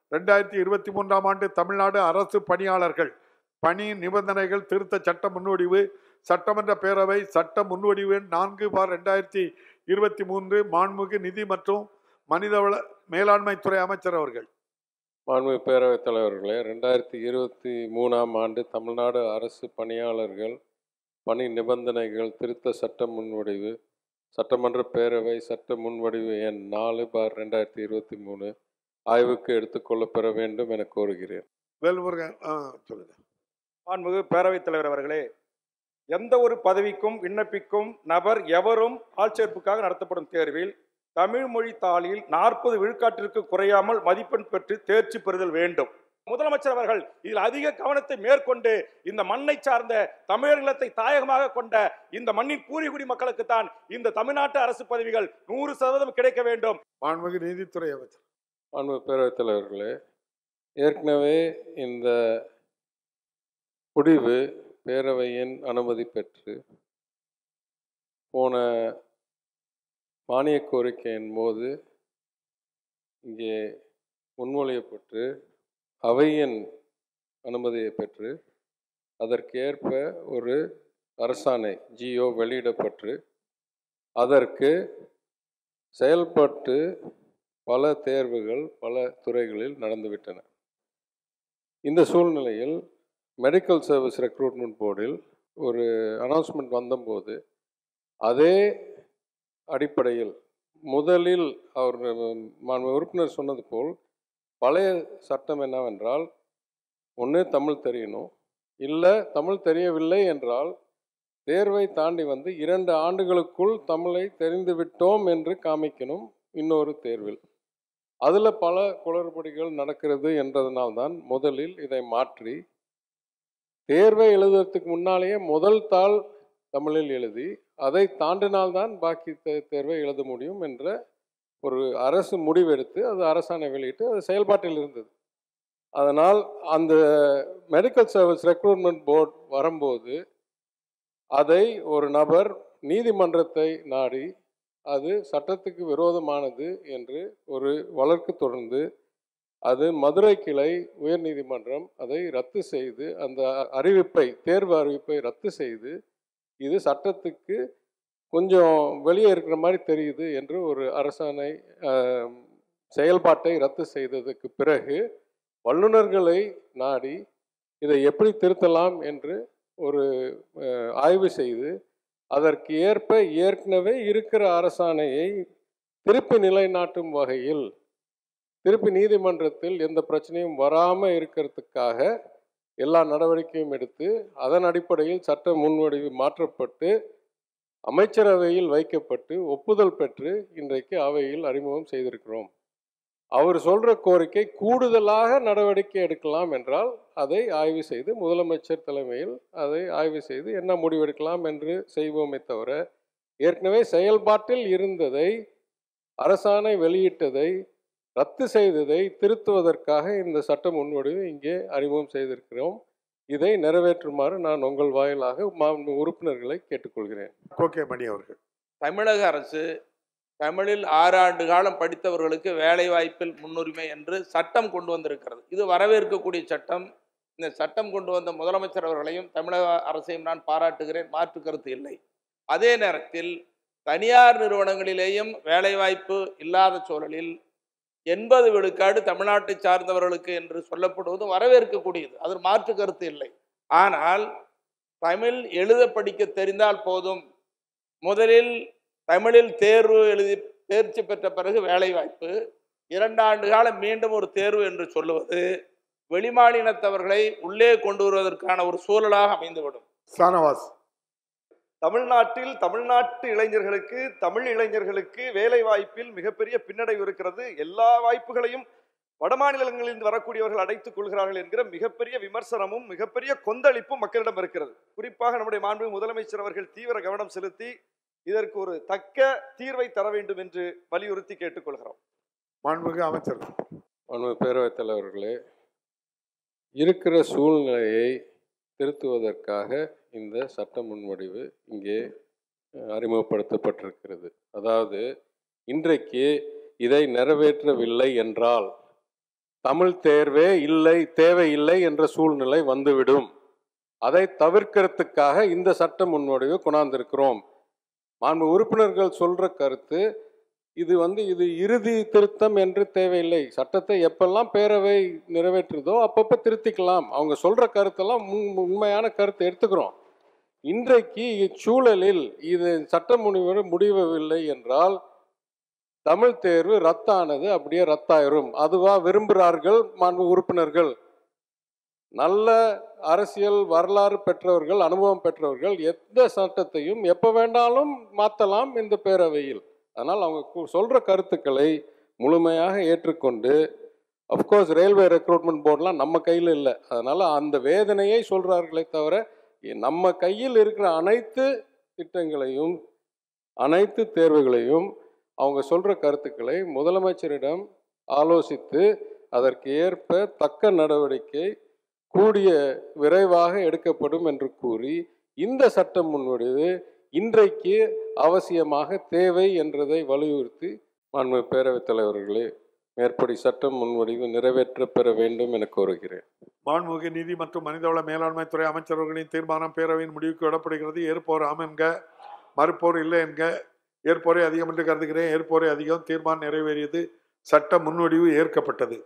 ரெண்டாயிரத்தி இருபத்தி மூன்றாம் ஆண்டு தமிழ்நாடு அரசு பணியாளர்கள் பணி நிபந்தனைகள் திருத்த சட்ட முன்வடிவு சட்டமன்ற பேரவை சட்ட முன்வடிவு எண் நான்கு பார் ரெண்டாயிரத்தி இருபத்தி மூன்று மாண்புமிகு நிதி மற்றும் மனிதவள மேலாண்மைத்துறை அமைச்சர் அவர்கள் மாண்புமிகு பேரவைத் தலைவர்களே ரெண்டாயிரத்தி இருபத்தி மூணாம் ஆண்டு தமிழ்நாடு அரசு பணியாளர்கள் பணி நிபந்தனைகள் திருத்த சட்ட முன்வடிவு சட்டமன்ற பேரவை சட்ட முன்வடிவு எண் நாலு பார் ரெண்டாயிரத்தி இருபத்தி மூணு ஆய்வுக்கு எடுத்துக்கொள்ளப் பெற வேண்டும் என கோருகிறேன் வேல்முருகன் ஆ சொல்லுங்க மாண்புமிகு பேரவைத் தலைவர் அவர்களே எந்த ஒரு பதவிக்கும் விண்ணப்பிக்கும் நபர் எவரும் ஆட்சேர்ப்புக்காக நடத்தப்படும் தேர்வில் தமிழ் மொழி தாளில் நாற்பது விழுக்காட்டிற்கு குறையாமல் மதிப்பெண் பெற்று தேர்ச்சி பெறுதல் வேண்டும் முதலமைச்சர் அவர்கள் இதில் அதிக கவனத்தை மேற்கொண்டு இந்த மண்ணை சார்ந்த தமிழர் நிலத்தை தாயகமாக கொண்ட இந்த மண்ணின் பூரிகுடி மக்களுக்கு தான் இந்த தமிழ்நாட்டு அரசு பதவிகள் நூறு சதவீதம் கிடைக்க வேண்டும் மாண்புமிகு நீதித்துறை அமைச்சர் மாண்புமிகு பேரவைத் தலைவர்களே ஏற்கனவே இந்த முடிவு பேரவையின் அனுமதி பெற்று போன மானியக் கோரிக்கையின் போது இங்கே முன்மொழியப்பட்டு அவையின் அனுமதியை பெற்று அதற்கேற்ப ஒரு அரசாணை ஜியோ வெளியிடப்பட்டு அதற்கு செயல்பட்டு பல தேர்வுகள் பல துறைகளில் நடந்துவிட்டன இந்த சூழ்நிலையில் மெடிக்கல் சர்வீஸ் ரெக்ரூட்மெண்ட் போர்டில் ஒரு அனௌன்ஸ்மெண்ட் வந்தபோது அதே அடிப்படையில் முதலில் அவர் மாண்பு உறுப்பினர் சொன்னது போல் பழைய சட்டம் என்னவென்றால் ஒன்று தமிழ் தெரியணும் இல்லை தமிழ் தெரியவில்லை என்றால் தேர்வை தாண்டி வந்து இரண்டு ஆண்டுகளுக்குள் தமிழை தெரிந்து விட்டோம் என்று காமிக்கணும் இன்னொரு தேர்வில் அதில் பல குளறுபடிகள் நடக்கிறது என்றதனால்தான் முதலில் இதை மாற்றி தேர்வை எழுதுறதுக்கு முன்னாலேயே முதல் தாள் தமிழில் எழுதி அதை தாண்டினால்தான் பாக்கி தே- தேர்வை எழுத முடியும் என்ற ஒரு அரசு முடிவெடுத்து அது அரசாணை வெளியிட்டு அது செயல்பாட்டில் இருந்தது அதனால் அந்த மெடிக்கல் சர்வீஸ் ரெக்ரூட்மெண்ட் போர்டு வரும்போது அதை ஒரு நபர் நீதிமன்றத்தை நாடி அது சட்டத்துக்கு விரோதமானது என்று ஒரு வழக்கு தொடர்ந்து அது மதுரை கிளை உயர்நீதிமன்றம் அதை ரத்து செய்து அந்த அறிவிப்பை தேர்வு அறிவிப்பை ரத்து செய்து இது சட்டத்துக்கு கொஞ்சம் வெளியே இருக்கிற மாதிரி தெரியுது என்று ஒரு அரசாணை ஆம், செயல்பாட்டை ரத்து செய்ததுக்கு பிறகு வல்லுநர்களை நாடி இதை எப்படி திருத்தலாம் என்று ஒரு அஹ், ஆய்வு செய்து அதற்கு ஏற்ப ஏற்கனவே இருக்கிற அரசாணையை திருப்பி நிலைநாட்டும் வகையில் திருப்பி நீதிமன்றத்தில் எந்த பிரச்சனையும் வராமல் இருக்கிறதுக்காக எல்லா நடவடிக்கையும் எடுத்து அதன் அடிப்படையில் சட்ட முன்வடிவு மாற்றப்பட்டு அமைச்சரவையில் வைக்கப்பட்டு ஒப்புதல் பெற்று இன்றைக்கு அவையில் அறிமுகம் செய்திருக்கிறோம் அவர் சொல்ற கோரிக்கை கூடுதலாக நடவடிக்கை எடுக்கலாம் என்றால் அதை ஆய்வு செய்து முதலமைச்சர் தலைமையில் அதை ஆய்வு செய்து என்ன முடிவெடுக்கலாம் என்று செய்வோமே தவிர ஏற்கனவே செயல்பாட்டில் இருந்ததை அரசாணை வெளியிட்டதை ரத்து செய்ததை திருத்துவதற்காக இந்த சட்ட முன்வடிவு இங்கே அறிமுகம் செய்திருக்கிறோம் இதை நிறைவேற்றுமாறு நான் உங்கள் வாயிலாக மாண்பு உறுப்பினர்களை கேட்டுக்கொள்கிறேன் கோகே மணி அவர்கள் தமிழக அரசு தமிழில் ஆறு ஆண்டு காலம் படித்தவர்களுக்கு வேலை வாய்ப்பில் முன்னுரிமை என்று சட்டம் கொண்டு வந்திருக்கிறது இது வரவேற்கக்கூடிய சட்டம் இந்த சட்டம் கொண்டு வந்த முதலமைச்சர் அவர்களையும் தமிழக அரசையும் நான் பாராட்டுகிறேன் மாற்று கருத்து இல்லை அதே நேரத்தில் தனியார் நிறுவனங்களிலேயும் வேலைவாய்ப்பு இல்லாத சூழலில் எண்பது விழுக்காடு தமிழ்நாட்டை சார்ந்தவர்களுக்கு என்று சொல்லப்படுவது வரவேற்கக்கூடியது அது மாற்று கருத்து இல்லை ஆனால் தமிழ் எழுத படிக்க தெரிந்தால் போதும் முதலில் தமிழில் தேர்வு எழுதி தேர்ச்சி பெற்ற பிறகு வேலைவாய்ப்பு இரண்டாண்டு காலம் மீண்டும் ஒரு தேர்வு என்று சொல்லுவது வெளிமாநிலத்தவர்களை உள்ளே கொண்டு வருவதற்கான ஒரு சூழலாக அமைந்துவிடும் சானவாஸ் தமிழ்நாட்டில் தமிழ்நாட்டு இளைஞர்களுக்கு தமிழ் இளைஞர்களுக்கு வேலை வாய்ப்பில் மிகப்பெரிய பின்னடைவு இருக்கிறது எல்லா வாய்ப்புகளையும் வடமாநிலங்களிலிருந்து வரக்கூடியவர்கள் அடைத்துக் கொள்கிறார்கள் என்கிற மிகப்பெரிய விமர்சனமும் மிகப்பெரிய கொந்தளிப்பும் மக்களிடம் இருக்கிறது குறிப்பாக நம்முடைய மாண்பு முதலமைச்சர் அவர்கள் தீவிர கவனம் செலுத்தி இதற்கு ஒரு தக்க தீர்வை தர வேண்டும் என்று வலியுறுத்தி கேட்டுக்கொள்கிறோம் மாண்புமிகு அமைச்சர் மாண்பு பேரவைத் தலைவர்களே இருக்கிற சூழ்நிலையை திருத்துவதற்காக இந்த சட்ட முன்வடிவு இங்கே அஹ், அறிமுகப்படுத்தப்பட்டிருக்கிறது அதாவது இன்றைக்கு இதை நிறைவேற்றவில்லை என்றால் தமிழ் தேர்வே இல்லை தேவையில்லை என்ற சூழ்நிலை வந்துவிடும் அதை தவிர்க்கிறதுக்காக இந்த சட்ட முன்வடிவை கொண்டாந்திருக்கிறோம் மாண்பு உறுப்பினர்கள் சொல்ற கருத்து இது வந்து இது இறுதி திருத்தம் என்று தேவையில்லை சட்டத்தை எப்பெல்லாம் பேரவை நிறைவேற்றுதோ அப்பப்போ திருத்திக்கலாம் அவங்க சொல்ற கருத்தெல்லாம் உண்- உண்மையான கருத்தை எடுத்துக்கிறோம் இன்றைக்கு இச்சூழலில் இது சட்ட முனிவர் முடிவவில்லை என்றால் தமிழ் தேர்வு ரத்தானது அப்படியே ரத்தாயிரும் அதுவா விரும்புகிறார்கள் மாண்பு உறுப்பினர்கள் நல்ல அரசியல் வரலாறு பெற்றவர்கள் அனுபவம் பெற்றவர்கள் எந்த சட்டத்தையும் எப்போ வேண்டாலும் மாற்றலாம் இந்த பேரவையில் அதனால் அவங்க கு- சொல்ற கருத்துக்களை முழுமையாக ஏற்றுக்கொண்டு அஃப்கோர்ஸ் ரயில்வே ரெக்ரூட்மெண்ட் போர்டெலாம் நம்ம கையில் இல்லை அதனால் அந்த வேதனையை சொல்கிறார்களே தவிர இ- நம்ம கையில் இருக்கிற அனைத்து திட்டங்களையும் அனைத்து தேர்வுகளையும் அவங்க சொல்கிற கருத்துக்களை முதலமைச்சரிடம் ஆலோசித்து அதற்கு ஏற்ப தக்க நடவடிக்கை கூடிய விரைவாக எடுக்கப்படும் என்று கூறி இந்த சட்ட முன்வடிவு இன்றைக்கு அவசியமாக தேவை என்றதை வலியுறுத்தி மாண்பு பேரவைத் தலைவர்களே மேற்படி சட்ட முன்வடிவு நிறைவேற்றப் பெற வேண்டும் என கோருகிறேன் மாண்புமிகு நிதி மற்றும் மனிதவள மேலாண்மைத்துறை அமைச்சர்களின் தீர்மானம் பேரவையின் முடிவுக்கு விடப்படுகிறது ஏற்போர் ஆம் என்க மறுப்போர் இல்லை என்க ஏற்போரை அதிகம் என்று கருதுகிறேன் ஏற்போரை அதிகம் தீர்மானம் நிறைவேறியது சட்ட முன்வடிவு ஏற்கப்பட்டது